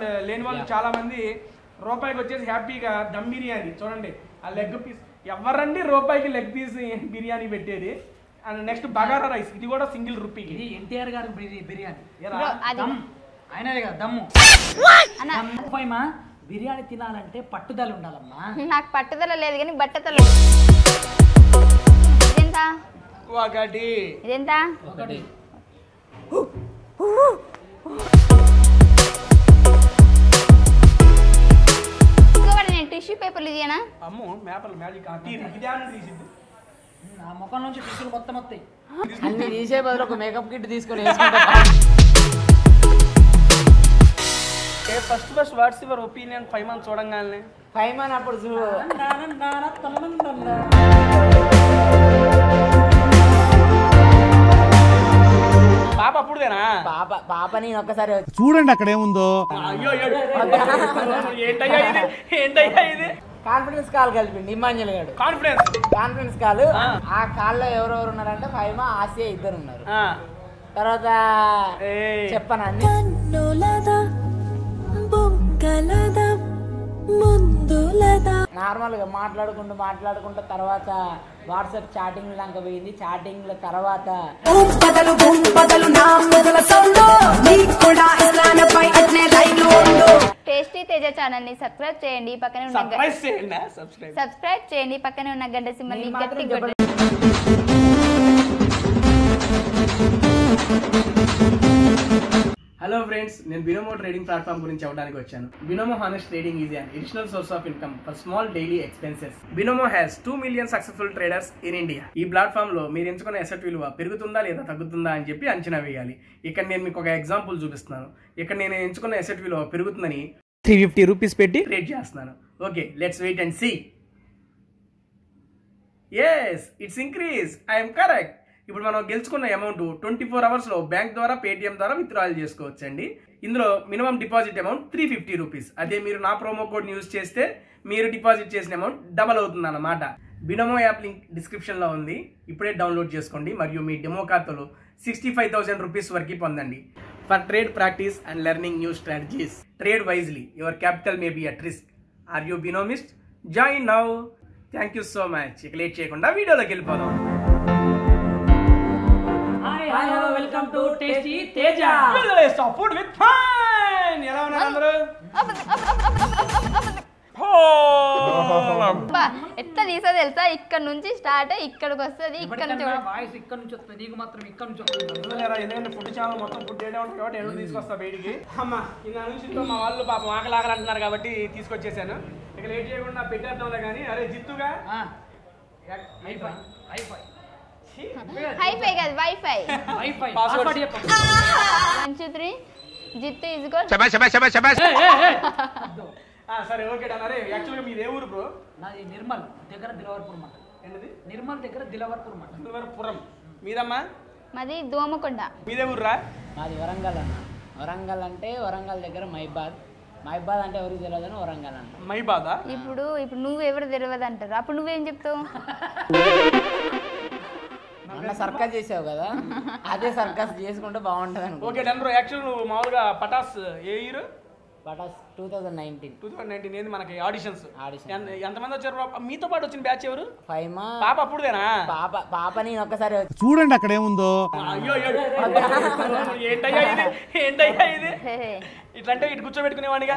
And లేని వాళ్ళు చాలా మంది రూపాయికి వచ్చేసి హ్యాపీగా దమ్ బిర్యానీ చూడండి ఆ లెగ్ పీస్ ఎవరండి రూపాయికి లెగ్ పీస్ బిర్యానీ పెట్టేది అండ్ నెక్స్ట్ బగారా రైస్ ఇది కూడా సింగిల్ రూపీకి ఇది ఎన్టీఆర్ గారి బిర్యా- బిర్యానీ ఏరా? బ్రో, అది దమ్ ఆయనదే కదా దమ్ము అన్న దమ్ము పైమా బిర్యానీ తినాలంటే పట్టుదల ఉండాలమ్మా నాకు పట్టుదల లేదు కానీ బట్టతల ఇదెంత ఒకటి ఇదెంత ఒకటి ఇంకొకటి నేను టిష్యూ పేపర్లు ఇదేనా అమ్మో మేపల్ మ్యాజిక్ ఆ టీ ఇదే అని తీసిద్దు నా ముఖం నుంచి టిష్యూలు మొత్తం వస్తాయి అన్ని తీసే బదులు ఒక మేకప్ కిట్ తీసుకొని వేసుకుంటా okay first first what's your opinion five months చూడంగానే ఫైవ్ మన్ అప్పుడు చూడు పాప అప్పుడుదేనా పాప పాప నేను ఒక్కసారి వచ్చి చూడండి అక్కడ ఏముందో అయ్యో అయ్యో. ఏంటయ్యా ఇది ఏంటయ్యా ఇది కాన్ఫిడెన్స్ కాల్ కలిపిండి ఇమాన్యుల్ గారు కాన్ఫిడెన్స్ కాన్ఫిడెన్స్ కాల్ ఆ. ఆ కాల్లో ఎవరెవరు ఉన్నారంటే ఫైవ్ మా ఆసియా ఇద్దరు ఉన్నారు తర్వాత ఏయ్. చెప్పను అన్ని కన్నులదా బొంకలదా ముందులదా నార్మల్ గా మాట్లాడుకుంటూ మాట్లాడుకుంటూ తర్వాత వాట్సాప్ చాటింగ్ దాకా పోయింది చాటింగ్ తర్వాత బదలు భూమి బదలు నా మొదల సౌండ్ నీకు కూడా ఇస్లానపై అట్నే లైన్ ఉండు టేస్టీ తేజ ఛానల్ ని సబ్స్క్రైబ్ చేయండి పక్కనే ఉన్న గ- సర్ప్రైజ్ చేయండి సబ్స్క్రైబ్ సబ్స్క్రైబ్ చేయండి పక్కనే ఉన్న గంట సింబల్ నేను మాత్రం గట్టి జబర్దస్త్ హలో ఫ్రెండ్స్ నేను బినోమో ట్రేడింగ్ ప్లాట్ఫామ్ గురించి చెప్పడానికి వచ్చాను Binomo honest trading is an additional source of income for small daily expenses Binomo has two million successful traders in India ఈ ప్లాట్ఫామ్ లో మీరు ఎంచుకున్న ఎసెట్ విలువ పెరుగుతుందా లేదా తగ్గుతుందా అని చెప్పి అంచనా వేయాలి ఇక్కడ నేను మీకు ఒక ఎగ్జాంపుల్ చూపిస్తున్నాను ఇక్కడ నేను ఎంచుకున్న ఎసెట్ విలువ పెరుగుతుందని త్రీ ఫిఫ్టీ రూపీస్ పెట్టి ట్రేడ్ చేస్తున్నాను okay let's wait and see yes it's increase I'm correct ఇప్పుడు మనం గెలుచుకున్న అమౌంట్ ట్వంటీ ఫోర్ అవర్స్లో బ్యాంక్ ద్వారా పేటిఎం ద్వారా విత్డ్రాల్ చేసుకోవచ్చు అండి ఇందులో minimum deposit amount three fifty rupees అదే మీరు నా ప్రోమో కోడ్ని యూజ్ చేస్తే మీరు డిపాజిట్ చేసిన అమౌంట్ డబల్ అవుతుంది అన్నమాట బినోమో యాప్ లింక్ డిస్క్రిప్షన్లో ఉంది ఇప్పుడే డౌన్లోడ్ చేసుకోండి మరియు మీ డెమో ఖాతాలో సిక్స్టీ ఫైవ్ థౌసండ్ రూపీస్ వరకు పొందండి for trade practice and learning new strategies trade wisely your capital may be at risk are you Binomist join now thank you so much ఇక లేట్ చేయకుండా వీడియోలోకి వెళ్ళిపోదాం hi hi hello welcome to tasty Teja food with ఫైన్ ఎలా ఉన్నారు అందరూ అబ్బా, ఎట్లా తీసో తెలుసా ఇక్కడ నుంచి స్టార్ట్ అయ్యి ఇక్కడికి వస్తుంది ఇక్కడ నుంచి ఎవరికన్నా వాయిస్ ఇక్కడ నుంచి వస్తుంది నీకు మాత్రం ఇక్కడ నుంచి వస్తుంది ఎందుకంటే ఫుడ్ ఛానల్ మొత్తం ఫుడ్ ఏడే ఉంటుంది కాబట్టి ఎన్నో తీసుకొస్తా బయటికి అమ్మ ఇంకా నుంచి మా వాళ్ళు పాపం ఆకలి ఆకలి అంటున్నారు కాబట్టి తీసుకొచ్చేసాను ఇక లేట్ చేయకుండా పెట్టేద్దాంలే కానీ అరే జిత్తుగా ఆ, హైఫై హైఫై హైఫై కాదు వైఫై హైఫై Password. పాస్వర్డ్ చెప్పు వన్ టూ త్రీ జిత్తు ఇజుకో ఏయ్, ఏయ్, ఏయ్. వద్దు. ఆ, సరే ఓకే డన్ అరే యాక్చువల్గా మీది ఏ ఊరు బ్రో నాది నిర్మల్ దగ్గర దిలవర్పూర్ మంట ఏంటిది నిర్మల్ దగ్గర దిలవర్పూర్ మంట పురం మీదమ్మా మాది దోమకొండ మీదే ఊర్రా మాది వరంగల్ అన్న వరంగల్ అంటే వరంగల్ దగ్గర మైబాద్ మైబాద్ అంటే ఎవరికి తెలియదు అని వరంగల్ అన్న మై బాధ ఇప్పుడు ఇప్పుడు నువ్వు ఎవరు తెలియదు అంటారు అప్పుడు నువ్వేం చెప్తావు మొన్న సర్కస్ చేసావు కదా అదే సర్కస్ చేసుకుంటే బాగుంటుంది అనుకో ఓకే డన్ బ్రో యాక్చువల్ నువ్వు మామూలుగా పటాస్ ఏ year Patas two thousand nineteen two thousand nineteen ఏంది మనకి ఆడిషన్స్ Audition. ఎంతమంది వచ్చారు bro? మీతో పాటు వచ్చిన బ్యాచ్ ఎవరు ఫైవ్ మా పాప అప్పుడుదేనా పాప పాప నేను ఒక్కసారి వచ్చి చూడండి అక్కడ ఏముందో అయ్యో అయ్యో ఏంటయ్యా ఇది ఏంటయ్యా ఇది హే, హే. ఇట్లంటే ఇటు కూర్చోబెట్టుకునేవాడిగా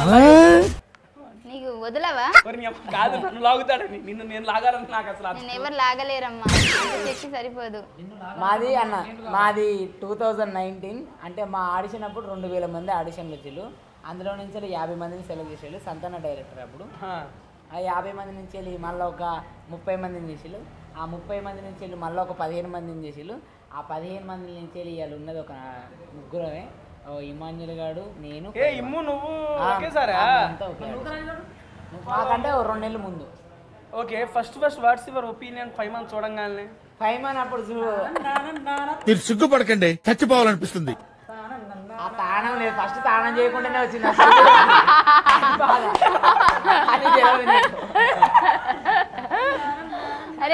నీకు వదలవా మరి నీ అమ్మ కాదు నన్ను లాగుతాడని నిన్ను నేను లాగాలని నాకు అసలు అర్థం- నేను ఎవరు లాగలేరమ్మా చెక్కి సరిపోదు మాది అన్న మాది టూ థౌజండ్ నైన్టీన్ అంటే మా ఆడిషన్ అప్పుడు రెండు వేల మంది ఆడిషన్లు వచ్చారు అందులో నుంచి వెళ్ళి యాభై మందిని సెలెక్ట్ చేసేళ్ళు సంతాన డైరెక్టర్ అప్పుడు ఆ, ఆ యాభై మంది నుంచి వెళ్ళి మళ్ళీ ఒక ముప్పై మందిని చేసిళ్ళు ఆ ముప్పై మంది నుంచి వెళ్ళి మళ్ళీ ఒక పదిహేను మందిని చేసిళ్ళు ఆ పదిహేను మంది నుంచి వెళ్ళి ఇవాళ ఉన్నది ఒక ముగ్గురమే ఓ ఇమాన్యుల్ గాడు నేను ఏ ఇమ్ము నువ్వు ఆ, ఒకేసారా ఆ, అంతా ఒకే మాకంటే ఓ రెండు నెలల ముందు okay first first what's your opinion five months చూడంగానే ఫైవ్ మంది అప్పుడు చూడు మీరు సిగ్గుపడకండి చచ్చిపోవాలనిపిస్తుంది ఆ తాళం లేదు ఫస్ట్ తాళం చేయకుండానే వచ్చింది అసలు. బాధ. అది తెలియదు నీకు. అరే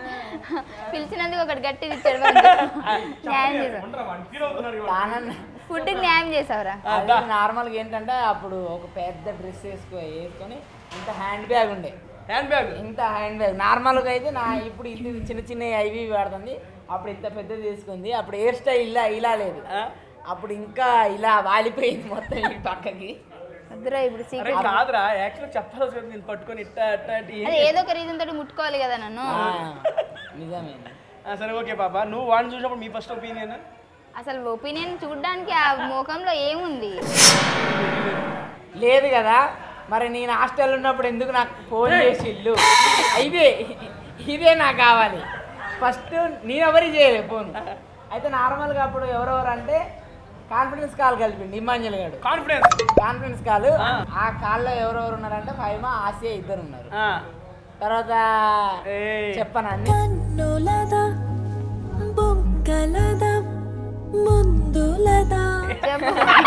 పిలిచినందుకు ఒకటి గట్టిది ఇచ్చాడు వాడికి. న్యాయం చేశాడు తాళం ఫుడ్కి న్యాయం చేసావురా అది నార్మల్గా ఏంటంటే అప్పుడు ఒక పెద్ద డ్రెస్ వేసుకో వేసుకొని ఇంత హ్యాండ్ బ్యాగ్ ఉండే హ్యాండ్ బ్యాగ్ ఇంత హ్యాండ్ బ్యాగ్ నార్మల్గా అయితే నా ఇప్పుడు ఇది చిన్న చిన్న ఐవి వాడుతుంది అప్పుడు ఇంత పెద్దది తీసుకుంది అప్పుడు హెయిర్ స్టైల్ ఇలా ఇలా లేదు అప్పుడు ఇంకా ఇలా వాలిపోయింది మొత్తం ఈ పక్కకి వద్దురా ఇప్పుడు అరే సీక్రెట్ కాదురా యాక్చువల్ చెప్పాల్సి వస్తుంది నేను పట్టుకొని ఇట్ట అట్ట అట్ట ఏం అది ఏదో ఒక రీజన్ తోటి ముట్టుకోవాలి కదా నన్ను ఆ, నిజమే ఆ, సరే ఓకే పాప నువ్వు వాడిని చూసినప్పుడు మీ ఫస్ట్ ఒపీనియన్ అసలు ఒపీనియన్ చూడడానికి ఆ ముఖంలో ఏముంది లేదు కదా మరి నేను హాస్టల్ ఉన్నప్పుడు ఎందుకు నాకు ఫోన్ చేసి ఇల్లు ఇదే ఇదే నాకు కావాలి ఫస్ట్ నేను ఎవరికి చేయలేదు ఫోన్ అయితే నార్మల్గా అప్పుడు ఎవరెవరు అంటే కాన్ఫిడెన్స్ కాల్ కలిపిండి ఇమ్మాంజల్ గారు కాన్ఫిడెన్స్ కాన్ఫిడెన్స్ కాల్ ఆ కాల్లో ఎవరెవరు ఉన్నారంటే ఫైమా ఆసియా ఇద్దరు ఉన్నారు తర్వాత చెప్పను అన్ని కన్నులదా బొగ్గలదా ముందులదా చెప్పు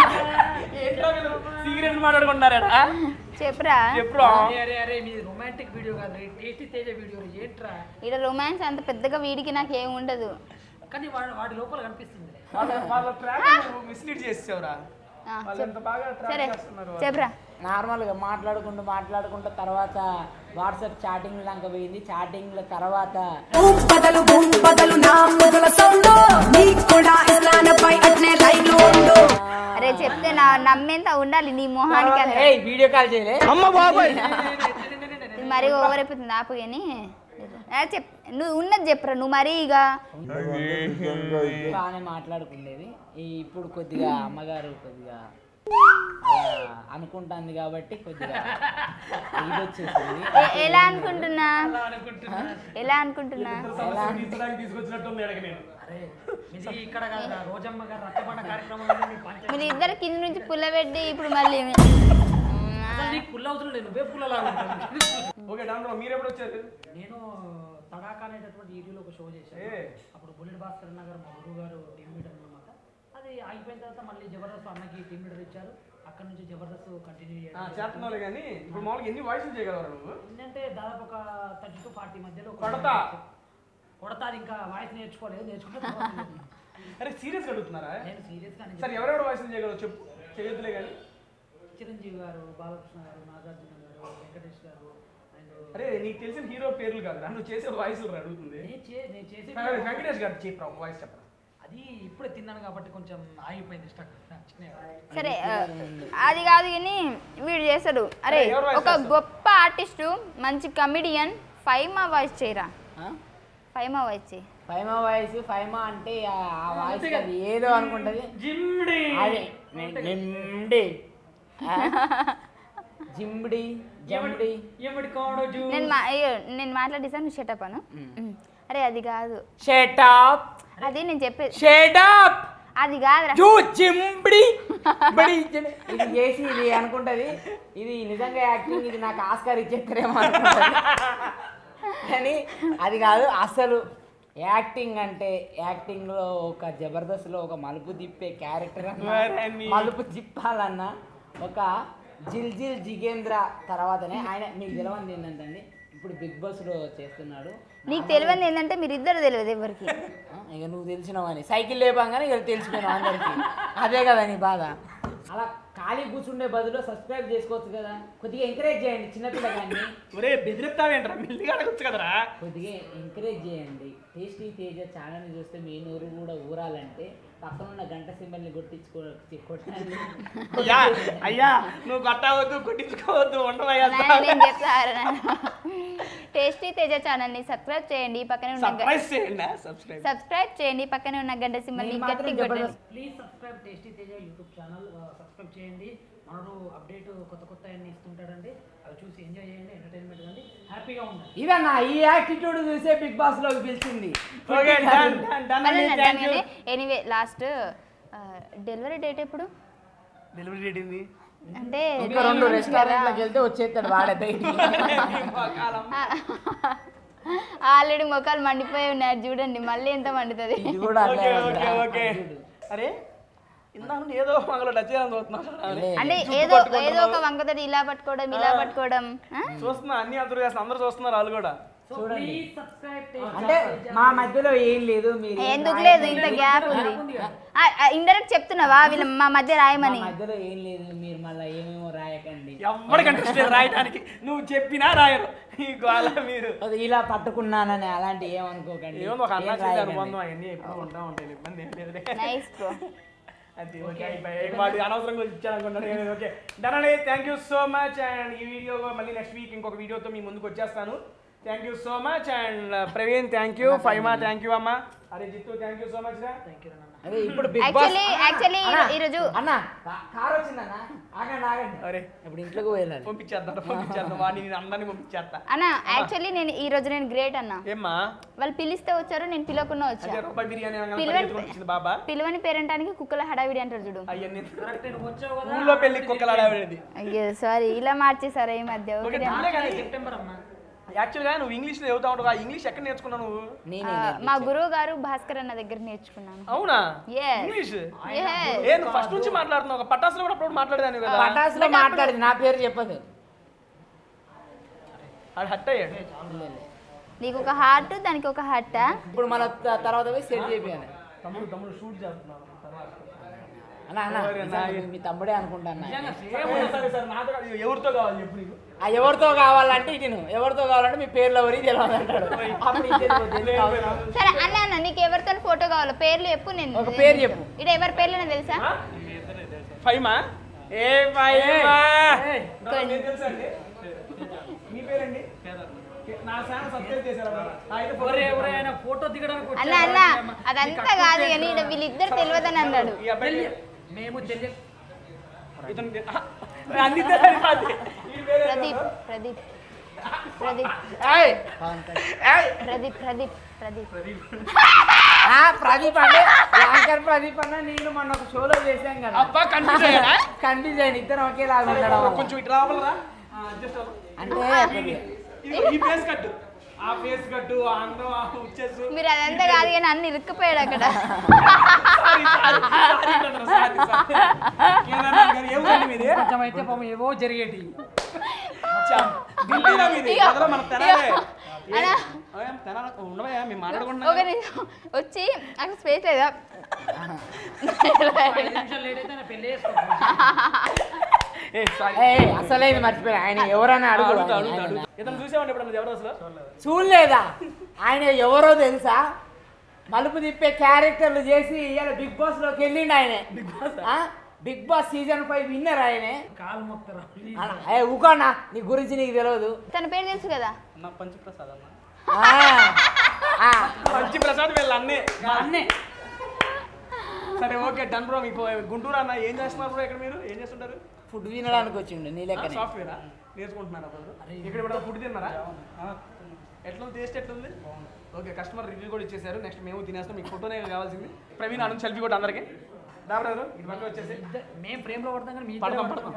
సీరియస్ మాట్లాడుకుంటారా చెప్పురా చెప్పురా అరే అరే మీ రొమాంటిక్ వీడియో కాదు టేస్టీ తేజ వీడియో ఏంట్రా ఇక్కడ రొమాన్స్ అంత పెద్దగా వీడికి నాకు ఏం ఉండదు కానీ వాడి వాడి లోపల కనిపిస్తుంది వాళ్ళ వాళ్ళ ట్రాక్ మిస్లీడ్ చేసేవరా ఆ, వాళ్ళు చెప్పు. ఎంత బాగా ట్రాక్ సరే చేస్తున్నారు చెప్పురా నార్మల్గా మాట్లాడుకుంటూ మాట్లాడుకుంటూ తర్వాత వాట్సాప్ చాటింగ్ దాకా పోయింది చాటింగ్ల తర్వాత భూమ్ బదలు భూమ్ బదలు నా మొదల సౌండ్ నీకు కూడా ఇస్లానపై అట్నే లైన్ ఉండు అరే చెప్తే నా నమ్మేంత ఉండాలి నీ మొహానికి అంత. ఏయ్ వీడియో కాల్ చేయలే ఇది మరీ ఓవర్ అయిపోతుంది ఆపు కానీ ఆ, చెప్ నువ్వు ఉన్నది చెప్పురా నువ్వు మరీ ఇక బాగానే మాట్లాడుకునేది ఈ ఇప్పుడు కొద్దిగా అమ్మగారు కొద్దిగా అలా అనుకుంటుంది కాబట్టి కొద్దిగా ఇది వచ్చేసింది ఎ- ఎలా అనుకుంటున్నా ఎలా అనుకుంటున్నా తీసుకొచ్చినట్టుంది ఎడకి నేను అరే ఇది ఇక్కడ కాదు రోజమ్మ గారు రచ్చబండ కార్యక్రమంలో నీ పంచ మీరు ఇద్దరు కింద నుంచి పుల్లబెట్టి ఇప్పుడు మళ్ళీ అసలు నీకు పుల్ల అవసరం లేదు నువ్వే పుల్లలాగా ఉంటావు ఓకే డాక్టర్ మీరు ఎప్పుడు వచ్చారు నేను తడాకా అనేటటువంటి ఈటీలో ఒక షో చేశాను ఏ. అప్పుడు బుల్లెట్ భాస్కర్ అన్న గారు మా గురువు గారు టీం లీడర్ అనమాట అది అయిపోయిన తర్వాత మళ్ళీ జబర్దస్త్ అన్నకి టీం లీడర్ ఇచ్చారు అక్కడ నుంచి జబర్దస్త్ కంటిన్యూ చేయడం చేస్తున్నావు కానీ ఇప్పుడు మామూలుగా ఎన్ని వాయిస్లు చేయగలరా నువ్వు ఏంటంటే దాదాపు ఒక థర్టీ టు ఫార్టీ మధ్యలో ఒక కొడతా. కొడతా అది ఇంకా వాయిస్ నేర్చుకోలేదు నేర్చుకుంటే తర్వాత చేద్దాం. అరే సీరియస్ అడుగుతున్నారా నేను సీరియస్గా సరే ఎవరెవరు వాయిస్లు చేయగలరు చెప్పు చేయొద్దులే కానీ చిరంజీవి గారు బాలకృష్ణ గారు నాగార్జున గారు వెంకటేష్ గారు అండ్ అరే నీకు తెలిసిన హీరో పేర్లు కాదు నువ్వు చేసే వాయిస్లు అడుగుతుంది నేను చే- నేను చేసే సరే, వెంకటేష్ గారు చెప్పరా వాయిస్ చెప్పరా అది ఇప్పుడే తిన్నాను కాబట్టి కొంచెం ఆగిపోయింది స్టక్ చిన్నగా సరే ఆ, అది కాదు కానీ వీడు చేస్తాడు అరే అరే, ఎవరు voice ఒక చేస్తారు? గొప్ప ఆర్టిస్టు మంచి కమిడియన్ ఫైమా వాయిస్ చేయరా ఆ? ఫైమా వాయిస్ చేయి ఫైమా వాయిస్ ఫైమా అంటే ఆ ఆ వాయిస్ అది ఏదో అనుకుంటది జిమ్డి అదే నిండి జింబడి జంబడి ఏమిటి కాడు జూ నేను మా అయ్యో, నేను మాట్లాడిస్తాను నువ్వు షటప్ అను ఉమ్. అరే అది కాదు షటప్ అది నేను చెప్పేది షటప్ అది కాదురా జూ జింబడి బడి జన- ఇది చేసి ఇది అనుకుంటది ఇది నిజంగా యాక్టింగ్ ఇది నాకు ఆస్కార్ ఇచ్చేస్తారేమో అనుకుంటది కానీ అది కాదు అసలు యాక్టింగ్ అంటే యాక్టింగ్ లో ఒక జబర్దస్త్ లో ఒక మలుపు తిప్పే క్యారెక్టర్ మరని. మలుపు తిప్పాలన్నా ఒక జిల్ జిల్ జిగేంద్ర తర్వాతనే ఆయన మీకు తెలవంది ఏంటంటే ఇప్పుడు బిగ్ బాస్ లో చేస్తున్నాడు నీకు తెలియదు ఏంటంటే మీరు ఇద్దరు తెలియదు ఎవరికి ఆ, ఇక నువ్వు తెలిసినావని సైకిల్ లేపంగానే ఇక తెలిసిపోయినావు అందరికి అదే కదా నీ బాధ అలా ఖాళీ కూర్చుండే బదులు సబ్స్క్రైబ్ చేసుకోవచ్చు కదా కొద్దిగా ఎంకరేజ్ చేయండి చిన్నపిల్ల కానీ ఒరే బెదిరిస్తావేంట్రా మెల్లిగా అడగచ్చు కదరా కొద్దిగా ఎంకరేజ్ చేయండి టేస్టీ తేజ ఛానల్ని చూస్తే మీ నూరు కూడా ఊరాలంటే పక్కన ఉన్న గంట సింబల్ని కొట్టించుకో కొట్టండి అయ్యా అయ్యా నువ్వు కొట్టవద్దు కొట్టించుకోవద్దు ఉండవయ్యా నాయన, నేను చెప్తాను టేస్టీ తేజ ఛానల్ని సబ్స్క్రైబ్ చేయండి పక్కనే ఉన్న గ- సర్ప్రైజ్ చేయండి సబ్స్క్రైబ్ సబ్స్క్రైబ్ చేయండి పక్కనే ఉన్న గంట సింబల్ని నేను మాత్రం గట్టి కొట్టండి Jabardasth please subscribe tasty Teja YouTube channel subscribe చేయండి మనడు అప్డేట్ కొత్త కొత్త అన్ని ఇస్తుంటాడండి అవి చూసి ఎంజాయ్ చేయండి ఎంటర్టైన్మెంట్ కానీ హ్యాపీగా ఉండండి ఇదన్నా ఈ యాటిట్యూడ్ చూసే బిగ్ బాస్ లోకి పిలిచింది ఓకే డన్ డన్ డన్ మళ్ళీ thank you anyway last delivery date ఎప్పుడు డెలివరీ డేట్ ఏంది అంటే ఇంకా రెండు రెస్టారెంట్లకు వెళ్తే వచ్చేస్తాడు వాడే బయటికి ఆల్రెడీ మొక్కలు మండిపోయి ఉన్నారు చూడండి మళ్ళీ ఎంత మండుతుంది ఇది కూడా ఓకే అట్లే ఓకే ఉందిరా. ఓకే అరే ఇందాక నుండి ఏదో మగలో టచ్ చేయాలని చూస్తున్నా లే. అంటే ఏదో ఏదో ఒక వంకతోటి ఇలా పట్టుకోవడం ఇలా పట్టుకోవడం ఆ? చూస్తున్నా అన్ని అందరూ చేస్తున్నా అందరూ చూస్తున్నారు వాళ్ళు కూడా సో చూడండి. ప్లీజ్ సబ్స్క్రైబ్ అంటే మా మధ్యలో ఏం లేదు మీరు ఏం ఎందుకు లేదు ఇంత రాయకండి. గ్యాప్ ఉంది ఇండైరెక్ట్ చెప్తున్నావా వీళ్ళ మా మధ్య మా రాయమని మధ్యలో ఏం లేదు మీరు మళ్ళీ ఏమేమో రాయకండి ఎవరికి ఇంట్రెస్ట్ లేదు రాయడానికి నువ్వు చెప్పినా రాయరు ఈ గోళ మీరు అది ఇలా పట్టుకున్నానని అలాంటి ఏమనుకోకండి ఏమో ఒక అన్నా ఏం చెల్లి రాయకండి. అనుబంధం అవన్నీ ఎప్పుడు ఉంటా ఉంటాయి ఇబ్బంది ఏం లేదు నైస్ బ్రో అది ఓకే అయిపోయి వాడు అనవసరంగా ఇచ్చాను అనుకుంటాను ఓకే డన్ అండి thank you so much and ఈ వీడియో మళ్ళీ నెక్స్ట్ వీక్ ఇంకొక వీడియోతో మీ ముందుకు వచ్చేస్తాను thank you so much and Praveen thank you Faima thank you అమ్మా అరే Jittu thank you so much రా అదే ఇప్పుడు బిగ్ బాస్ యాక్చువల్లీ యాక్చువల్లీ ఈరోజు అన్న కార్ వచ్చిందన్న ఆగండి ఆగండి అరే ఇప్పుడు ఇంట్లోకి వెళ్ళాలి పంపించేద్దాం పంపించేద్దాం వాడిని నేను అందరినీ పంపించేస్తా అన్న యాక్చువల్లీ నేను ఈ రోజు నేను గ్రేట్ అన్న ఏమ్మా వాళ్ళు పిలిస్తే వచ్చారు నేను పిలవకుండా అదే వచ్చాను రూపాయి బిర్యానీ అనగానే పిలవండి. పరిగెత్తుకొని వచ్చింది బాబా పిలవని పేరెంటానికి కుక్కల హడావిడి అంటారు చూడు అవన్నీ కరెక్ట్ నువ్వు వచ్చావు కదా ఊళ్ళో పెళ్లి కుక్కలు ఆడేది అయ్యో సారీ ఇలా మార్చేసారా ఈ మధ్య ఓకే ఓకే దానిలో కానీ సెప్టెంబర్ అమ్మా యాక్చువల్గా నువ్వు ఇంగ్లీష్ లో చదువుతా ఉంటావు ఆ ఇంగ్లీష్ ఎక్కడ నేర్చుకున్నావు నువ్వు నేనే మా గురువు గారు భాస్కర్ అన్న దగ్గర నేర్చుకున్నాను అవునా Yes. English Yes. ఏ నువ్వు ఫస్ట్ నుంచి మాట్లాడుతున్నావు ఒక పటాసులో కూడా అప్పుడు మాట్లాడేదాన్ని కదా పటాసులో మాట్లాడింది నా పేరు చెప్పదు అది హట్ అయ్యాడు నీకు ఒక హార్ట్ దానికి ఒక హట్ట ఇప్పుడు మన త- తర్వాత పోయి సెట్ చేయాలి తమ్ముడు తమ్ముడు షూట్ చేస్తున్నావు అన్న అన్న ఓరే నిజంగా నాయన. మీ తమ్ముడే అనుకుంటాను ఏమన్నా సరే సరే నాతో కాదు, ఎవరితో కావాలి చెప్పు నీకు ఆ ఎవరితో కావాలంటే ఇటు ఎవరితో కావాలంటే మీ పేర్లు ఎవరి తెలియదు అంటాడు అప్పుడు ఇది తెలియదు, ఎందుకు అవసరం? సరే అన్న అన్న నీకు ఎవరితో ఫోటో కావాలో పేర్లు చెప్పు నేను ఒక పేరు చెప్పు. ఇక్కడ ఎవరి పేర్లు నాకు తెలుసా ఫైమా ఏ ఫైమా ఏయ్. మీకు తెలుసా అండి మీ పేరండి నా ఛానల్ సబ్స్క్రైబ్ చేశారా ఆ, అయితే ఫోటో ఒరే పెట్టు. ఒరే ఆయన ఫోటో దిగడానికి అన్న వచ్చాడు. అన్న అదంతా కాదు కానీ ఈడ వీళ్ళిద్దరు తెలియదని అన్నాడు ఈ అబ్బాయి తెలియ- మేము తెలియ ఇతను తె- ఆ, అందితే సరిపోద్ది. ఈ పేరు ఏంటో? ప్రదీప్ ప్రదీప్ ప్రదీప్ ఏయ్, పవన్ కళ్యాణ్. ఏయ్. ప్రదీప్ ప్రదీప్ ప్రదీప్ ఆ, ప్రదీప్ అంటే యాంకర్ ప్రదీప్ అన్న నేను మొన్న ఒక షోలో చేశాం కదా అబ్బా కన్ఫ్యూజ్ అయ్యాడా కన్ఫ్యూజ్ అయ్యింది ఇద్దరం ఒకేలాగా ఉండడం వల్ల. కొంచెం ఇటు రావాలరా అడ్జస్ట్ అంటే కొద్దిగా- ఈ ఫేస్ కట్టు ఆ ఫేస్ కట్టు ఆ అందం ఆ ఉచ్చేసు మీరు అదంతా కాదు కానీ అన్ని ఇరుక్కుపోయాడు అక్కడ sorry sorry sorry brother, sorry sorry Kedarnath గారు ఏ ఊరండి మీది కొంచెం అయితే పాపం ఏవో జరిగేటి అచ్చా, ఢిల్లీనా మీది ఇయ్యో. బ్రదర్, మన తెనాలే ఇయ్యో. అన్నా. ఏ, తెనాల ఉండవయ్యా మేము మాట్లాడుకుంటున్నాం ఒక నిమిషం వచ్చి అక్కడ స్పేస్ లేదా ఐదు నిమిషాలు లేట్ అయితే నా పెళ్లి చేసుకోవాలి ఏ, సారీ. ఏయ్, అసలే ఇది మర్చిపోయా ఆయన ఎవరని అడుగు అడుగుతా, అడుగుతా, ఆయన- అడుగుతా. ఇతను చూసామండి ఇప్పుడు ఎవరు అసలు చూడలేదా ఆయన ఎవరో తెలుసా మలుపు తిప్పే క్యారెక్టర్లు చేసి ఇవాళ బిగ్ బాస్ లోకి వెళ్ళిండు ఆయన ఆ? Bigg Boss season five winner ఆయనే కాలు మొక్కరా ప్లీజ్ అన్న, ఏ ఊకోనా నీ గురించి నీకు తెలియదు తన పేరు తెలుసు కదా నా పంచప్రసాద్ అన్న ఆ, ఆ, పంచి ప్రసాద్ వీళ్ళ అన్నే అన్నే సరే ఓకే డన్ బ్రో మీకు గుంటూరు అన్న ఏం చేస్తున్నారు బ్రో ఇక్కడ మీరు ఏం చేస్తుంటారు ఫుడ్ తినడానికి వచ్చిండు నీ లెక్కనే సాఫ్ట్వేరా నేర్చుకుంటున్నారా బ్రదర్ ఇక్కడ ఇప్పుడు ఫుడ్ తిన్నారా ఎట్లా టేస్ట్ ఎట్లుంది ఓకే కస్టమర్ రివ్యూ కూడా ఇచ్చేసారు నెక్స్ట్ మేము తినేస్తాం మీకు ఫోటోనే కావాల్సింది ప్రవీణ్ అను సెల్ఫీ కూడా అందరికి దా బ్రదర్ ఇటు పక్క వచ్చేసి మేము ఫ్రేమ్ లో పడతాం కానీ మీ పడదాం పడదాం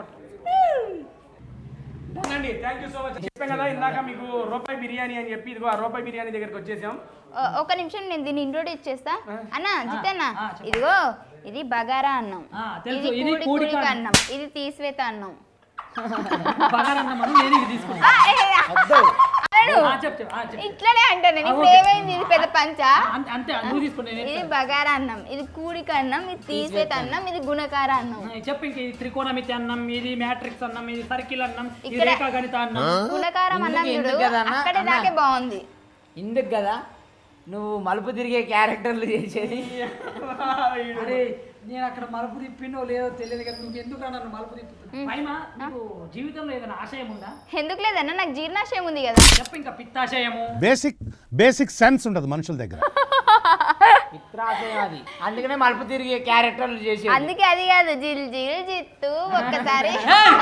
Done అండి థ్యాంక్ యూ సో మచ్ చెప్పాం కదా ఇందాక మీకు రూపాయి బిర్యానీ అని చెప్పి ఇదిగో ఆ రూపాయి బిర్యానీ దగ్గరికి వచ్చేసాం ఓ- ఒక నిమిషం నేను దీన్ని ఇంట్రోడ్యూస్ చేస్తా అన్న జితన్న ఆ, చెప్పు. ఇదిగో ఇది బగారా అన్నం ఆ, తెలుసు. ఇది ఇది కూడి కూడిక కూడిక అన్నం. అన్నం ఇది తీసివేత అన్నం బగారన్న మనం నేను ఇది తీసుకున్నాను ఆ, ఏ, ఏ, వద్దు. అనడు. ఆ, చెప్పు చెప్పు ఆ, చెప్పు. ఇట్లనే అంటాను నేను ఆ, ఇప్పుడు ఓకే. ఏమైంది ఇది పెద్ద పంచ ఆ, అంతే అంతే నువ్వు తీసుకున్నా నేను ఇది చెప్తాను. బగారా అన్నం ఇది కూడిక అన్నం ఇది తీసివేత అన్నం ఇది గుణకార అన్నం ఆ, చెప్పు ఇంక ఇది త్రికోణమితి అన్నం ఇది మ్యాట్రిక్స్ అన్నం ఇది సర్కిల్ అన్నం ఇది ఇక్కడ- రేఖాగణిత అన్నం గుణకారం అన్నం ఎందుకు- చూడు ఎందుకు కదా అన్న? అక్కడే అన్న. నాకే బాగుంది ఇందుకు కదా నువ్వు మలుపు తిరిగే క్యారెక్టర్లు చేసేది అరే నేను అక్కడ మలుపు తిప్పినో లేదో తెలియదు కానీ నువ్వు ఎందుకు నన్ను మలుపు తిప్పుతున్నావు పైన నీకు జీవితంలో ఏదైనా ఆశయం ఉందా ఎందుకు లేదన్న నాకు జీర్ణాశయం ఉంది కదా చెప్పు ఇంకా పిత్తాశయము బేసిక్ బేసిక్ సెన్స్ ఉండదు మనుషుల దగ్గర మిత్రాశయం అది అందుకనే మలుపు తిరిగే క్యారెక్టర్లు చేసేది అందుకే అది కాదు జిల్ జిల్ జిత్తు ఒక్కసారి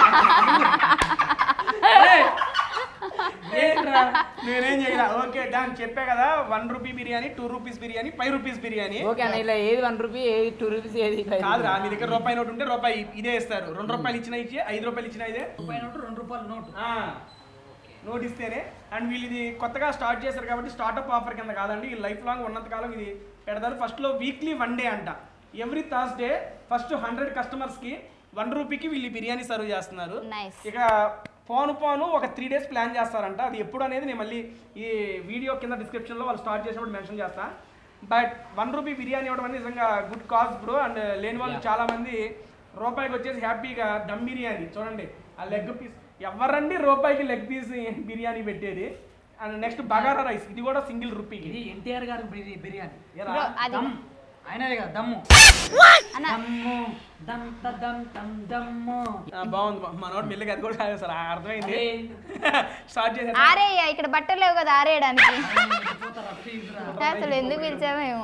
ఏంట్రా? నేనేం చేయరా ఓకే డాన్ చెప్పా కదా one rupee biryani two rupees biryani five rupees biryani okay అన్న ఇలా ఏది వన్ రూపీ ఏది టూ రూపీస్ ఏది five కాదురా rupees. మీ దగ్గర రూపాయి నోటు ఉంటే రూపాయి ఇదే ఇస్తారు రెండు రూపాయలు ఇచ్చినా ఇచ్చే ఐదు రూపాయలు ఇచ్చినా ఇదే రూపాయి నోటు రెండు రూపాయల నోటు ఆ, నోట్ ఇస్తేనే అండ్ వీళ్ళు ఇది కొత్తగా స్టార్ట్ చేశారు కాబట్టి స్టార్ట్అప్ ఆఫర్ కింద కాదండి ఈ లైఫ్ లాంగ్ ఉన్నంత కాలం ఇది పెడతారు ఫస్ట్లో వీక్లీ వన్ డే అంట ఎవ్రీ థర్స్డే ఫస్ట్ హండ్రెడ్ కస్టమర్స్కి వన్ రూపీకి వీళ్ళు ఈ బిర్యానీ సర్వ్ చేస్తున్నారు Nice. ఇక పోను పోను ఒక త్రీ డేస్ ప్లాన్ చేస్తారంట అది ఎప్పుడు అనేది నేను మళ్ళీ ఈ వీడియో కింద డిస్క్రిప్షన్లో వాళ్ళు స్టార్ట్ చేసినప్పుడు మెన్షన్ చేస్తా బట్ వన్ రూపీ బిర్యానీ ఇవ్వడం అనేది నిజంగా గుడ్ కాజ్ బ్రో అండ్ లేని వాళ్ళు చాలా మంది రూపాయికి వచ్చేసి హ్యాపీగా దమ్ బిర్యానీ చూడండి ఆ లెగ్ పీస్ ఎవరండి రూపాయికి లెగ్ పీస్ బిర్యానీ పెట్టేది అండ్ నెక్స్ట్ బగారా రైస్ ఇది కూడా సింగిల్ రూపీకి ఇది ఎన్టీఆర్ గారి బిర్యా- బిర్యానీ ఏరా? బ్రో, అది దమ్ ఆయనదే కదా దమ్ము అన్న దమ్ము దమ్ త దమ్ దమ్ దమ్ము ఆ, బాగుంది బా- మనోడు మెల్లిగా అది కూడా కాదు సార్ అర్థమైంది అరే, స్టార్ట్ చేశారు ఆరేయ్యా ఇక్కడ బట్టలు లేవు కదా ఆరేయడానికి పోతారా, please రా. అసలు ఎందుకు పిలిచామేమో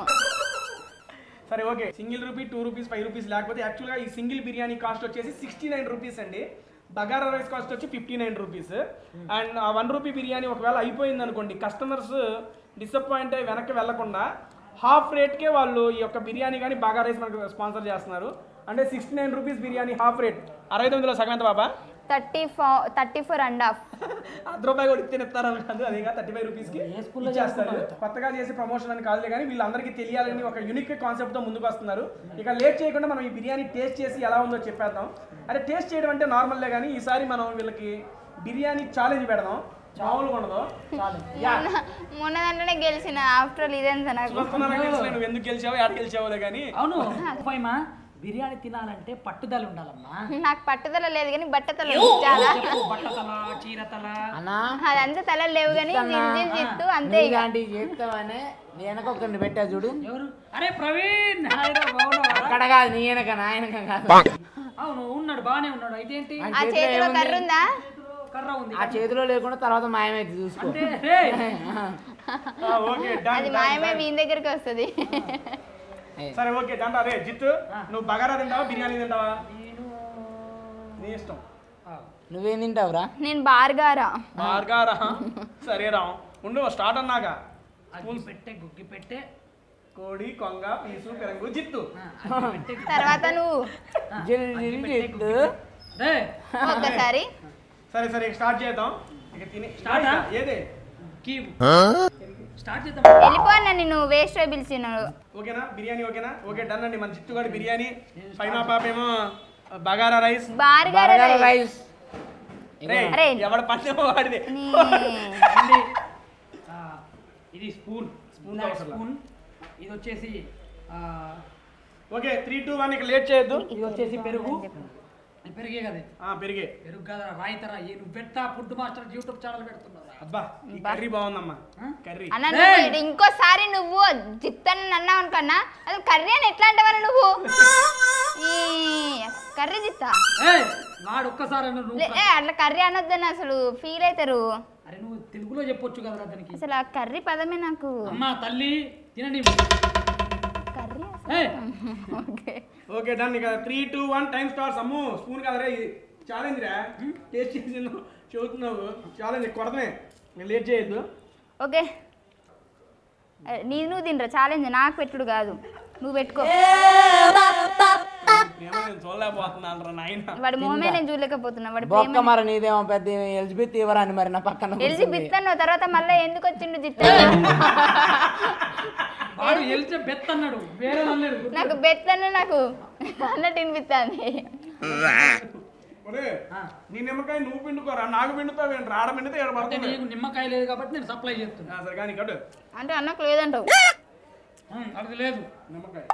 సరే okay single rupee two rupees five rupees లేకపోతే యాక్చువల్గా ఈ సింగిల్ బిర్యానీ కాస్ట్ వచ్చేసి సిక్స్టీ నైన్ రూపీస్ అండి బగారా రైస్ కాస్ట్ వచ్చి ఫిఫ్టీ నైన్ రూపీస్ అండ్ ఆ వన్ రూపీ బిర్యానీ ఒకవేళ అయిపోయింది అనుకోండి కస్టమర్స్ డిసప్పాయింట్ అయ్యి వెనక్కి వెళ్లకుండా హాఫ్ రేట్కే వాళ్ళు ఈ యొక్క బిర్యానీ కానీ బాగా రైస్ మనకు స్పాన్సర్ చేస్తున్నారు అంటే sixty nine rupees biryani half rate అరవై తొమ్మిదిలో సగం ఎంత బాబా thirty four thirty four and half అర్ధ రూపాయి కూడా ఇస్తే ఇస్తారని కాదు అదేగా థర్టీ ఫైవ్ రూపీస్కి ఏ స్కూల్లో ఇచ్చేస్తారు కొత్తగా చేసే ప్రమోషన్ అని కాదులే కానీ వీళ్ళందరికీ తెలియాలని ఒక యూనిక్ కాన్సెప్ట్తో ముందుకు వస్తున్నారు ఇక లేట్ చేయకుండా మనం ఈ బిర్యానీ టేస్ట్ చేసి ఎలా ఉందో చెప్పేద్దాం అరే టేస్ట్ చేయడం అంటే నార్మల్లే కానీ ఈసారి మనం వీళ్ళకి బిర్యానీ ఛాలెంజ్ పెడదాం మామూలుగా ఉండదు యా మొన్న దాంట్లోనే గెలిచిన ఆఫ్టర్ ఆల్ ఇదంతా నాకు చూస్తున్నాను తెలుసులే నువ్వు ఎందుకు గెలిచావో ఎక్కడ గెలిచావోలే కానీ అవును ఫైమా బిర్యానీ తినాలంటే పట్టుదల ఉండాలమ్మా నాకు పట్టుదల లేదు కానీ బట్టతల ఉంది చాలా చెప్పు బట్టతల చీరతల అన్నా అదంతా తల లేవు కానీ జిల్ జిత్తు అంతే ఇక ఇలాంటివి చేస్తావనే నీ వెనక ఒకరిని పెట్టా చూడు ఎవరు అరే ప్రవీణ్ హాయ్ రా, బాగున్నావా? అక్కడ కాదు నీ వెనక నా వెనక కాదు అవును ఉన్నాడు బానే ఉన్నాడు అయితే ఏంటి ఆ ఆ చేతిలో చేతిలో ఏముంది? కర్ర ఉందా చేతిలో కర్ర ఉంది ఆ చేతిలో లేకుండా తర్వాత మాయమైతే చూసుకో అంటే రే, ఓకే అది మాయమే వీని దగ్గరికి వస్తుంది సరే ఓకే దండ అరే జిత్తు నువ్వు బగారా తింటావా బిర్యానీ తింటావా నేను నీ ఇష్టం ఆ, నువ్వేం తింటావురా నేను బార్గారా మార్గారా సరే రా ఉండు స్టార్ట్ అన్నాక అగ్గి పెట్టే గుగ్గి పెట్టే కోడి కొంగ పీసు పెరుగు జిత్తు ఆ, అగ్గి పెట్టే తర్వాత నువ్వు జిల్ అగ్గి జిల్ పెట్టే జిత్తు. గుగ్గి రే ఒక్కసారి సరే సరే ఇక స్టార్ట్ చేద్దాం ఇక తిని Start ఆ? ఏదే కీవ్ స్టార్ట్ చేద్దాం వెళ్ళిపో అన్న నిన్ను వేస్ట్ పిలిచినాడు ఓకేనా బిర్యానీ ఓకేనా ఓకే డన్ అండి మన చిట్టుగాడి బిర్యానీ పైన పాప ఏమో బగారా రైస్ బార్గారా బర్గర్ రైస్ రే అరే. ఎవడ పన్నేమో వాడిది నీ అండి ఆ, ఇది స్పూన్ స్పూన్ బ్లాక్ అవసరం స్పూన్ ఇది వచ్చేసి ఆ, ఓకే త్రీ టూ వన్ ఇక లేట్ చేయొద్దు ఇది వచ్చేసి పెరుగు ఇది పెరిగే కదా ఇది. ఆ పెరిగే పెరుగు కదా రాయితరా ఏ నువ్వు పెట్టా ఫుడ్ మాస్టర్ యూట్యూబ్ ఛానల్ పెడుతున్నావు అబ్బా ఈ కర్రీ బాగుందమ్మా కర్రీ అన్న నువ్వు ఇది ఇంకోసారి నువ్వు జిత్తని అన్నావు అనుకన్నా అది కర్రీ అని ఎట్లా అంటావని నువ్వు ఈ కర్రీ జిత్తా ఏయ్, వాడు ఒక్కసారి అన్న నువ్వు లే, ఏ, అట్లా కర్రీ అనొద్దని అసలు ఫీల్ అవుతారు అరే నువ్వు తెలుగులో చెప్పొచ్చు కదరా దానికి అసలు ఆ కర్రీ పదమే నాకు అమ్మా తల్లి తినండి కర్రీ ఏయ్, ఓకే ఓకే డన్ ఇక three two one time starts Ammu spoon కాదరే ఛాలెంజ్ రా టేస్ట్ చేసి చెబుతున్నావు ఛాలెంజ్ కొడతమే నేను లేట్ చేయొద్దు ఓకే ఏ, నీ నువ్వు తినరా ఛాలెంజ్ నాకు పెట్టుడు కాదు నువ్వు పెట్టుకో ఏమో నేను చూడలేకపోతున్నాను రా నాయన వాడి మొహమే నేను చూడలేకపోతున్నా వాడి బొక్క ప్రేమ మరి నీదేమో పెద్ద ఎలిజబెత్ ఇవ్వరాని మరి నా పక్కన తెలిసి కూర్చుంది. బిత్తన్నావు తర్వాత మళ్ళీ ఎందుకు వచ్చిండు జిత్తా వాడు ఎలిచే బెత్ అన్నాడు వేరే అనలేదు నాకు బెత్తన్న నాకు అన్నట్టు వినిపిస్తుంది ఒరే ఆ. నీ నిమ్మకాయ నువ్వు పిండుకోరా నాకు పిండుతావు రాడ పిండితే ఏడ అంటే పడుతుంది నీకు నిమ్మకాయ లేదు కాబట్టి నేను సప్లై చేస్తున్నా సరే కానీ కట్టు అంటే అన్నకు లేదంటావు ఉమ్, అది లేదు నిమ్మకాయ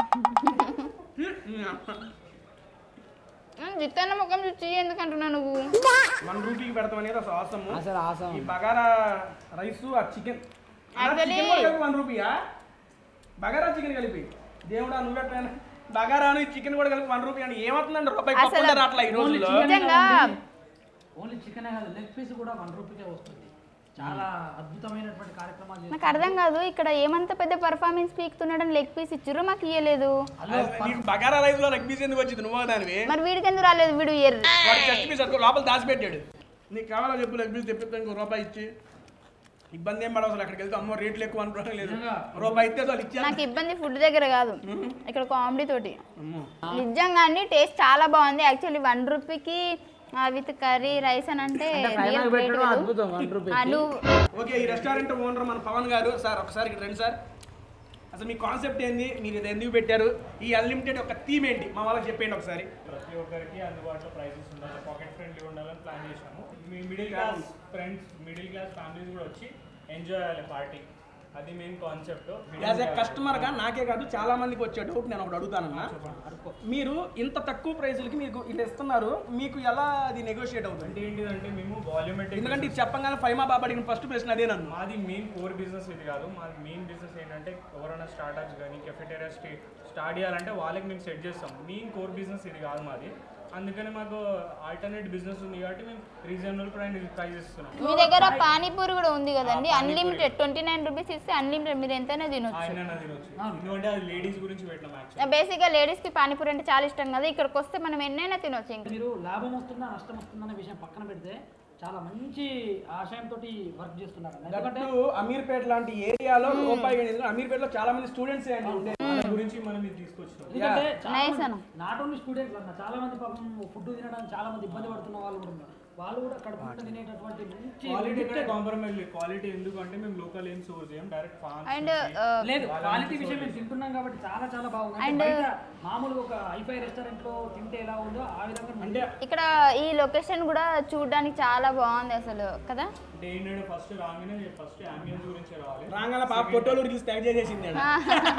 జిత్తన్న ముఖం చూసి ఎందుకు అంటున్నావు నువ్వు వన్ రూపీకి పెడతాం అనేది అసలు అవసరము అసలు ఆసం ఈ బగారా రైస్ ఆ చికెన్ Actually- చికెన్ కలిపి వన్ రూపీయా బగారా చికెన్ కలిపి దేవుడా నువ్వు ఎట్లా బగారాను చికెన్ కూడా కలిపి వన్ రూపీ అంటే ఏమవుతుందండి రూపాయి అసలు- పప్పుంటారు అట్లా ఈ రోజుల్లో నిజంగా ఓన్లీ చికెన్ కాదు లెగ్ పీస్ కూడా వన్ రూపీకే వస్తుంది చాలా అద్భుతమైనటువంటి కార్యక్రమాలు చేస్తారు. నాకు అర్థం కాదు ఇక్కడ ఏమంత పెద్ద పర్ఫార్మెన్స్ పీకుతున్నాడని లెగ్ పీస్ ఇచ్చిర్రు మాకు ఇయ్యలేదు హలో నీకు బగారా రైస్ లో లెగ్ పీస్ ఎందుకు వచ్చింది నువ్వు దానివి మరి వీడికి ఎందుకు రాలేదు వీడు ఎర్ర వాడు చెస్ట్ పీస్ అనుకో లోపల దాచిపెట్టాడు నీకు కావాలా చెప్పు లెగ్ పీస్ తెప్పిస్తాను ఇంకో రూపాయి ఇచ్చి ఇబ్బంది ఏం పడవు అసలు అక్కడికి వెళ్తే అమ్మో రేట్లు ఎక్కువ అనుకోవడం లేదు నిజంగా. రూపాయి ఇస్తే అసలు ఇచ్చా నాకు ఇబ్బంది ఫుడ్ దగ్గర కాదు ఇక్కడ కామెడీ తోటి అమ్మో నిజంగా అండి టేస్ట్ చాలా బాగుంది యాక్చువల్లీ వన్ రూపీకి విత్ కర్రీ రైస్ అని అంటే అంటే real ఫైనల్ great పెట్టడం వీడు. అద్భుతం వన్ రూపీ ఆ, నువ్వు ఓకే ఈ రెస్టారెంట్ ఓనర్ మన పవన్ గారు సార్ ఒకసారి ఇక్కడ రండి సార్ అసలు మీ కాన్సెప్ట్ ఏంది మీరు ఇది ఎందుకు పెట్టారు ఈ అన్లిమిటెడ్ ఒక థీమ్ ఏంటి మా వాళ్ళకి చెప్పండి ఒకసారి ప్రతి ఒక్కరికి అందుబాటులో ప్రైసెస్ ఉండాలి పాకెట్ ఫ్రెండ్లీ ఉండాలని ప్లాన్ చేసాము మీ middle class friends middle class families కూడా వచ్చి ఎంజాయ్ చేయాలి పార్టీ అది main concept as a customer గా నాకే కాదు చాలా మందికి వచ్చే డౌట్ నేను ఒకటి అడుగుతానన్నా మీరు ఇంత తక్కువ ప్రైజులకి మీకు ఇలా ఇస్తున్నారు మీకు ఎలా అది నెగోషియేట్ అవుతుంది అంటే ఏంటిదంటే మేము వాల్యూమెట్రిక్ ఎందుకంటే ఇది చెప్పగానే ఫైమా బాబా అడిగిన ఫస్ట్ ప్రశ్న అదే నన్ను మాది మెయిన్ కోర్ బిజినెస్ ఇది కాదు మాది మెయిన్ బిజినెస్ ఏంటంటే ఎవరైనా స్టార్టప్స్ కానీ కెఫెటేరియా స్టార్ట్ చేయాలంటే వాళ్ళకి మేము సెట్ చేస్తాం మెయిన్ కోర్ బిజినెస్ ఇది కాదు మాది అందుకని మాకు ఆల్టర్నేట్ బిజినెస్ ఉంది కాబట్టి మేము రీజనబుల్ ప్రైస్ ప్రైస్ ఇస్తున్నాం మీ దగ్గర పానీపూరి కూడా ఉంది కదండి అన్లిమిటెడ్ ట్వంటీ నైన్ రూపీస్ ఇస్తే అన్లిమిటెడ్ మీరు ఎంతైనా తినొచ్చు ఆయన తినొచ్చు ఎందుకంటే అది లేడీస్ గురించి పెట్టినాం యాక్చువల్ బేసిక్గా లేడీస్కి పానీపూరి అంటే చాలా ఇష్టం కదా ఇక్కడికి వస్తే మనం ఎన్నైనా తినొచ్చు ఇంకా మీరు లాభం వస్తుందా నష్టం వస్తుందా అనే విషయం పక్కన పెడితే చాలా మంచి ఆశయంతో వర్క్ చేస్తున్నారు ఎందుకంటే దట్టు అమీర్పేట లాంటి ఏరియాలో రూపాయి ఎందుకంటే అమీర్పేటలో చాలా మంది స్టూడెంట్స్ అండి ఉండేది దాని గురించి మనం ఇది తీసుకొచ్చినాం ఎందుకంటే చాలా Nice మంది- అన్న. నాట్ ఓన్లీ స్టూడెంట్స్ అన్న చాలా మంది పాపం ఫుడ్ తినడానికి చాలా మంది ఇబ్బంది పడుతున్న వాళ్ళు కూడా ఉన్నారు వాళ్ళు కూడా కడుపు నిండా తినేటటువంటి మంచి క్వాలిటీ కూడా కాంప్రమైజ్ లేదు క్వాలిటీ ఎందుకు అంటే మేము లోకల్ ఏం సోర్స్ చేయం డైరెక్ట్ ఫార్మ్స్ అండ్ లేదు క్వాలిటీ విషయం మేము తింటున్నాం కాబట్టి చాలా చాలా బాగుంది అంటే బయట మామూలుగా ఒక హైఫై రెస్టారెంట్ లో తింటే ఎలా ఉందో ఆ విధంగా అంటే ఇక్కడ ఈ లొకేషన్ కూడా చూడడానికి చాలా బాగుంది అసలు కదా అంటే ఏంటంటే ఫస్ట్ రాగానే ఫస్ట్ అంబియన్స్ గురించి రావాలి రాగానే పాప ఫోటోలు రిలీజ్ ట్యాగ్ చేసేసింది ఆడ.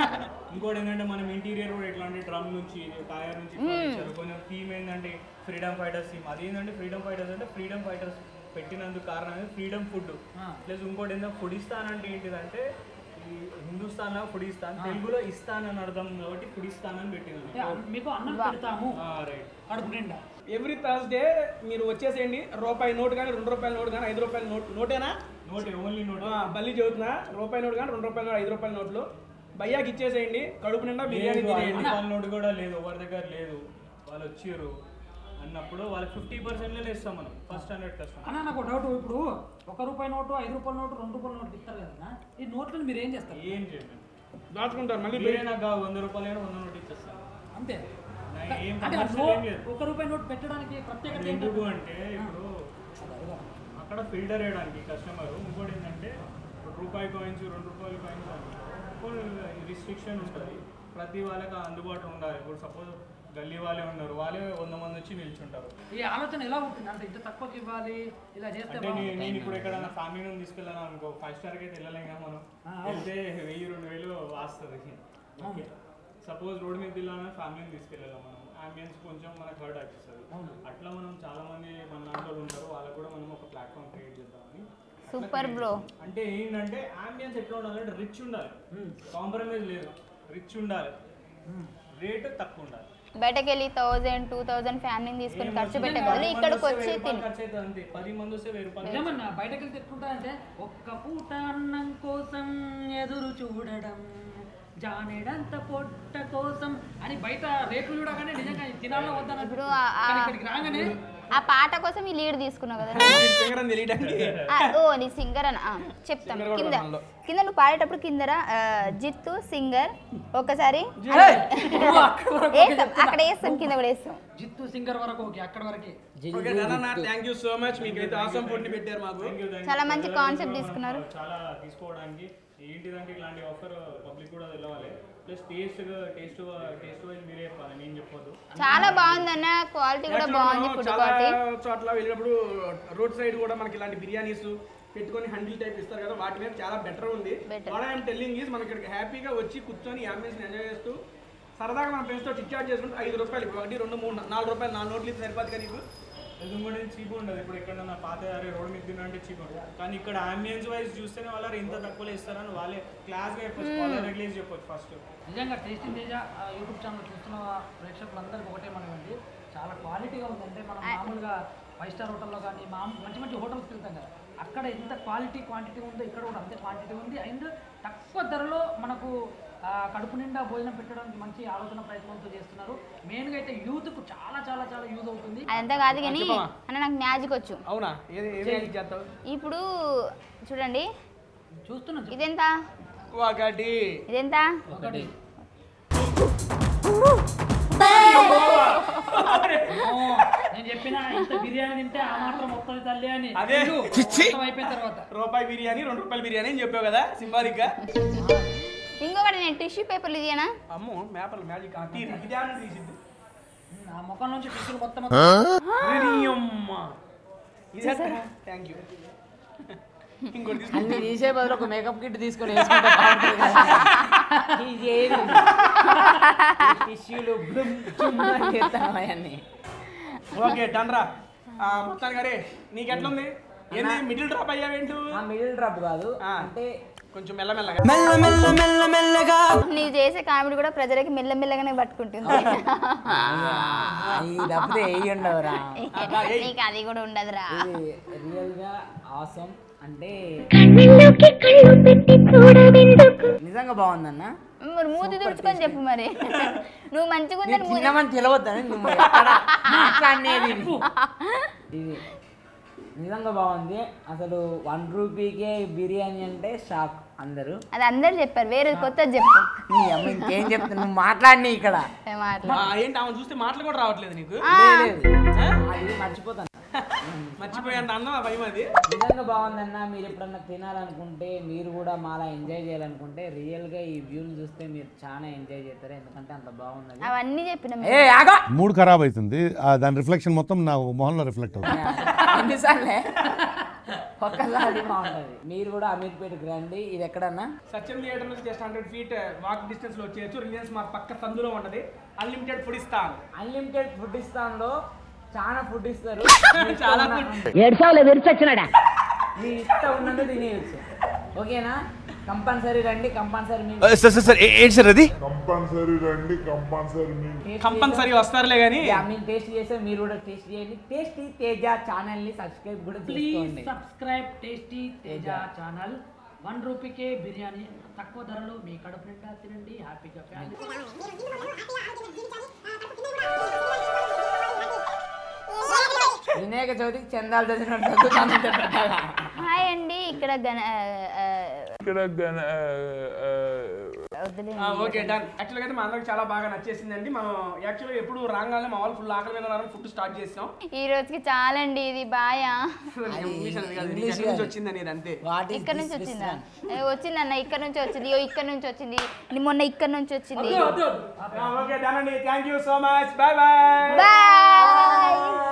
ఇంకోటి ఏంటంటే మనం ఇంటీరియర్ కూడా ఎట్లాంటి డ్రమ్ నుంచి టైర్ నుంచి furniture, కొంచెం థీమ్ ఏంటంటే ఫ్రీడమ్ ఫైటర్స్ థీమ్ అది ఏంటంటే ఫ్రీడమ్ ఫైటర్స్ అంటే ఫ్రీడమ్ ఫైటర్స్ పెట్టినందుకు కారణం అనేది ఫ్రీడమ్ ఫుడ్ ప్లస్ ఇంకోటి ఏంటంటే ఫుడ్ ఇస్తాన్ అంటే ఏంటిదంటే ఈ హిందుస్థాన్ ఫుడ్ ఇస్తాన్ తెలుగులో ఇస్తాన్ అని అర్థం కాబట్టి ఫుడ్ ఇస్తాన్ అని పెట్టింది మీకు అన్నం పెడతాము రైట్ కడుపు నిండా ఎవ్రీ థర్స్డే మీరు వచ్చేసేయండి రూపాయి నోట్ కానీ రెండు రూపాయల నోట్ కానీ ఐదు రూపాయల నోట్ నోటేనా నోట్ ఓన్లీ నోట్ ఆ, బల్లి చెబుతున్నా రూపాయి నోట్ కానీ రెండు రూపాయల నోట్ ఐదు రూపాయల నోట్లు భయ్యాకి ఇచ్చేసేయండి కడుపు నిండా బిర్యానీ లేదు ఐదు తినేయండి రూపాయల నోటు కూడా లేదు ఎవరి దగ్గర లేదు వాళ్ళు వచ్చారు అన్నప్పుడు వాళ్ళకి ఫిఫ్టీ పర్సెంట్లే ఇస్తాం మనం ఫస్ట్ హండ్రెడ్ కస్టమర్ అన్న నాకు డౌట్ ఇప్పుడు ఒక రూపాయి నోటు ఐదు రూపాయల నోటు రెండు రూపాయల నోటు ఇస్తారు కదా ఈ నోట్లను మీరు ఏం చేస్తారు ఏం చేయండి దాచుకుంటారు మళ్ళీ మీరే నాకు కావాలి, వంద రూపాయలు అయినా వంద నోట్ ఇచ్చేస్తాను అంతే నాకు ఏం అంటే ఆ commercial నో- ఏం లేదు. ఒక రూపాయి నోట్ పెట్టడానికి ప్రత్యేకత అది ఏంటి ఎందుకు అంటే ఇప్పుడు అక్కడ ఫిల్టర్ చేయడానికి కస్టమర్ ఇంకోటి ఏంటంటే ఇప్పుడు రూపాయి కాయిన్స్ రెండు రూపాయల కాయిన్స్ అని రిస్ట్రిక్షన్ ఉంటుంది ప్రతి వాళ్ళకి అందుబాటులో ఉండాలి ఇప్పుడు సపోజ్ గల్లీ వాళ్ళే ఉన్నారు వాళ్ళే వంద మంది వచ్చి నిల్చుంటారు ఈ ఆలోచన ఎలా ఉంటుంది అంటే ఇంత తక్కువకి ఇవ్వాలి ఇలా చేస్తే అంటే నే- బాగుంటుంది. నేను ఇప్పుడు ఎక్కడైనా ఫ్యామిలీని తీసుకెళ్ళాను అనుకో ఫైవ్ స్టార్కి అయితే వెళ్ళలేం కదా మనం వెళ్తే వెయ్యి రెండు వేలు వాస్తుంది ఓకే సపోజ్ రోడ్ మీద వెళ్ళాలని ఫ్యామిలీని తీసుకెళ్ళాలి మనం అంబియన్స్ కొంచెం మనకు హర్ట్ అనిపిస్తుంది అట్లా మనం చాలా మంది మన లాంటి వాళ్ళు ఉంటారు వాళ్ళకు కూడా మనం ఒక ప్లాట్ఫామ్ క్రియేట్ చేద్దామని సూపర్ బ్రో అంటే ఏంటంటే అంబియన్స్ ఎట్లా ఉండాలంటే రిచ్ ఉండాలి కాంప్రమైజ్ లేదు రిచ్ ఉండాలి రేట్ తక్కువ ఉండాలి బయటకు వెళ్ళి థౌజండ్ టూ థౌజండ్ ఫ్యామిలీని తీసుకొని ఖర్చు పెట్టే బదులు పది మంది ఇక్కడికి వస్తే వచ్చి వెయ్యి రూపాయలు తిని ఖర్చు అవుతుంది అంతే పది మంది వస్తే వెయ్యి రూపాయలు నిజమన్నా బయటకు వెళ్తే ఎట్లుంటారంటే ఒక్క పూట అన్నం కోసం ఎదురు చూడడం జానెడంత పొట్ట కోసం అని బయట రేట్లు చూడగానే నిజంగా తినాలో వద్దని ఇప్పుడు అనిపిస్తుంది. ఆ- ఆ- కానీ ఇక్కడికి రాగానే ఆ పాట కోసం ఈ లీడ్ తీసుకున్నావు కదా సింగర్ అని తెలియడానికి ఆ, ఓ నీ సింగర్ అని ఆ, చెప్తాం Singer కూడా కింద మనలో. కింద నువ్వు పాడేటప్పుడు కిందర ఆ, జిత్తు సింగర్ ఒకసారి వేస్తాం అక్కడ వేస్తాం కింద కూడా వేస్తాం జిత్తు సింగర్ వరకు ఓకే అక్కడ వరకే ఓకే నాన్న థ్యాంక్ యూ సో మచ్ మీకు అయితే ఆసం ఫుడ్ పెట్టారు మాకు Thank you, thank you. చాలా మంచి ప్రజలకు కాన్సెప్ట్ కూడా తీసుకున్నారు. మనం చాలా తీసుకోవడానికి ఏంటిదంటే ఇలాంటి ఆఫర్ పబ్లిక్ కూడా తెలవాలి plus taste taste taste wise మీరే చెప్పాలి నేను చెప్పొద్దు చాలా బాగుందన్న క్వాలిటీ కూడా Actually బాగుంది మనం ఫుడ్ చాలా క్వాలిటీ చోట్ల వెళ్ళినప్పుడు రోడ్ సైడ్ కూడా మనకి ఇలాంటి బిర్యానీస్ పెట్టుకొని హండిల్ టైప్ ఇస్తారు కదా వాటి మీద చాలా బెటర్ ఉంది Better. What I'm telling is మనకి ఇక్కడికి హ్యాపీగా వచ్చి కూర్చొని అంబియన్స్ ఎంజాయ్ చేస్తూ సరదాగా మన ఫ్రెండ్స్తో చిట్ చాట్ చేసుకుంటూ ఐదు రూపాయలు ఇప్పుడు ఒకటి రెండు మూడు నాలుగు రూపాయలు నాలుగు నోట్లు ఇది సరిపోదు కదా నీకు ఇది కూడా చీప్ ఉండదు ఇప్పుడు ఎక్కడ నా పాత అరే రోడ్ మీద తిన్నా అంటే చీప్ ఉండదు కానీ ఇక్కడ అంబియన్స్ వైజ్ చూస్తేనే వాళ్ళు ఇంత తక్కువలో ఇస్తారని వాళ్ళే క్లాస్గా చెప్పొచ్చు వాళ్ళే రెగ్యులైజ్ చెప్పొచ్చు ఫస్ట్ నిజంగా టేస్టింగ్ తేజ ఆ, యూట్యూబ్ ఛానల్ చూస్తున్న ప్రేక్షకులందరికీ ఒకటే మనమండి చాలా క్వాలిటీగా ఉందంటే మనం మామూలుగా ఫైవ్ స్టార్ హోటల్లో కానీ మా మంచి మంచి హోటల్స్కి వెళ్తాం కదా అక్కడ ఎంత క్వాలిటీ క్వాంటిటీ ఉందో ఇక్కడ కూడా అంతే క్వాంటిటీ ఉంది అండ్ తక్కువ ధరలో మనకు ఆ, కడుపు నిండా భోజనం పెట్టడానికి మంచి ఆలోచన ప్రయత్నంతో చేస్తున్నారు మెయిన్గా అయితే యూత్కు చాలా చాలా చాలా యూజ్ అవుతుంది అదంతా కాదు కానీ అన్న నాకు మ్యాజిక్ వచ్చు అవునా ఏది ఏది చేస్తావు ఇప్పుడు చూడండి చూస్తున్నాం చెప్పు. ఇదెంత ఒకటి ఇదెంత ఒకటి ఓ, నేను చెప్పిన ఇంత బిర్యానీ తింటే ఆ మాత్రం వస్తుంది తల్లి అని అదే. తిను. మొత్తం అయిపోయిన తర్వాత రూపాయి బిర్యానీ రెండు రూపాయల బిర్యానీ అని చెప్పావు కదా సింబాలిక్ గా ఇంకొక వాడు నేను టిష్యూ పేపర్లు ఇదేనా అమ్మో మేపల్ మ్యాజిక్ ఇదే అని తీసింది ఆ ముఖం నుంచి టిష్యూలు మొత్తం థ్యాంక్ యూ ఇంకోటి తీసుకో. అన్ని తీసే బదులు ఒక మేకప్ కిట్ తీసుకొని వేసుకుంటే బాగుంటుంది కదా ఇది ఏది టిష్యూలు అవన్నీ ఓకే డన్ రా ఆ, మొత్తానికి అరే నీకు ఎట్లుంది ఏంది మిడిల్ డ్రాప్ అయ్యావేంటు ఆ మిడిల్ డ్రాప్ కాదు ఆ. అంటే కొంచెం మెల్లమెల్లగా మెల్ల మెల్ల మెల్ల మెల్లగా నీవు చేసే కామెడీ కూడా ప్రజలకి మెల్లమెల్లగానే పట్టుకుంటుంది ఈ తప్పితే ఏ ఉండవురా నీకు అది కూడా ఉండదురా ఇది రియల్ గా ఆసం అంటే నిజంగా బాగుందన్న మరి మూతి తుడుచుకొని చెప్పు మరి నువ్వు మంచిగా ఉందని మూతి తిన్నామని తెలవద్దని నువ్వు ఎక్కడ మాట్లాడినేది ఇది. ఇది నిజంగా బాగుంది అసలు వన్ రూపీకే బిర్యానీ అంటే షాక్ అందరూ అది అందరు చెప్పారు వేరే కొత్తది చెప్పు నీ అమ్మ ఇంకేం చెప్తా నువ్వు మాట్లాడిని ఇక్కడ ఏ మాటలు ఆ, ఏంటి ఆమె చూస్తే మాటలు కూడా రావట్లేదు నీకు లేదు. అది మర్చిపోతాను మర్చిపోయేంత అన్నం ఆ భయం అది నిజంగా బాగుందన్న మీరు ఎప్పుడన్నా తినాలనుకుంటే మీరు కూడా మాలా ఎంజాయ్ చేయాలనుకుంటే రియల్ గా ఈ వ్యూలు చూస్తే మీరు చాలా ఎంజాయ్ చేస్తారు ఎందుకంటే అంత బాగున్నది అవన్నీ చెప్పిన ఏ ఆగో మూడ్ ఖరాబ్ అవుతుంది ఆ దాని రిఫ్లెక్షన్ మొత్తం నా మొహంలో రిఫ్లెక్ట్ అవుతుంది ఎన్నిసార్లే ఒక్కసారి బాగుంటది మీరు కూడా అమీర్పేటకి రండి ఇది ఎక్కడన్నా సత్యం థియేటర్ నుంచి just hundred feet walk distance లో వచ్చేయచ్చు రిలయన్స్ మా పక్క సందులో ఉంటది అన్లిమిటెడ్ ఫుడ్ ఇస్తాను అన్లిమిటెడ్ ఫుడ్ ఇస్తాన్లో చాలా ఫుడ్ ఇస్తారు చాలా ఏడ్చావులే విరిచొచ్చినాడా మీ ఇష్టం ఉన్నది తినేయచ్చు ఓకేనా కంపల్సరీ రండి కంపల్సరీ మీ సార్ సార్ సార్ ఏంటి సార్ అది కంపల్సరీ రండి కంపల్సరీ మీ కంపల్సరీ వస్తారులే కానీ మేము టేస్ట్ చేస్తే మీరు కూడా టేస్ట్ చేయండి టేస్టీ తేజ ఛానల్ ని సబ్స్క్రైబ్ కూడా ప్లీజ్ చేసుకోండి subscribe tasty Teja channel one రూపీకే బిర్యానీ తక్కువ ధరలు మీ కడుపు నిండా తినండి హ్యాపీగా ఫ్యామిలీ వినాయక చవితికి చందాలు చదివినట్టు చదువుతాను పెట్టాలా? హాయ్ అండి ఇక్కడ గణ ఆ, ఆ, ఇక్కడ గన వద్దులేండి. ఓకే డన్ యాక్చువల్గా అయితే మా అందరికి చాలా బాగా నచ్చేసిందండి మనం యాక్చువల్గా ఎప్పుడు రాగానే మా వాళ్ళు ఫుల్ ఆకలి మీద ఉన్నారని ఫుడ్ స్టార్ట్ చేసాం ఈ రోజుకి చాలండి ఇది బాయా ఇంగ్లీష్ అనేది కాదు, నీకు ఇంగ్లీష్ ఎక్కడి నుంచి కాదు. వచ్చింది అనేది అంతే What is ఇక్కడ this నుంచి వచ్చిందా restaurant? ఏ, వచ్చిందన్న ఇక్కడ నుంచి వచ్చింది ఇగో ఇక్కడ నుంచి వచ్చింది ని- మొన్న ఇక్కడ నుంచి వచ్చింది ఓకే డన్ అండి thank you so much bye bye bye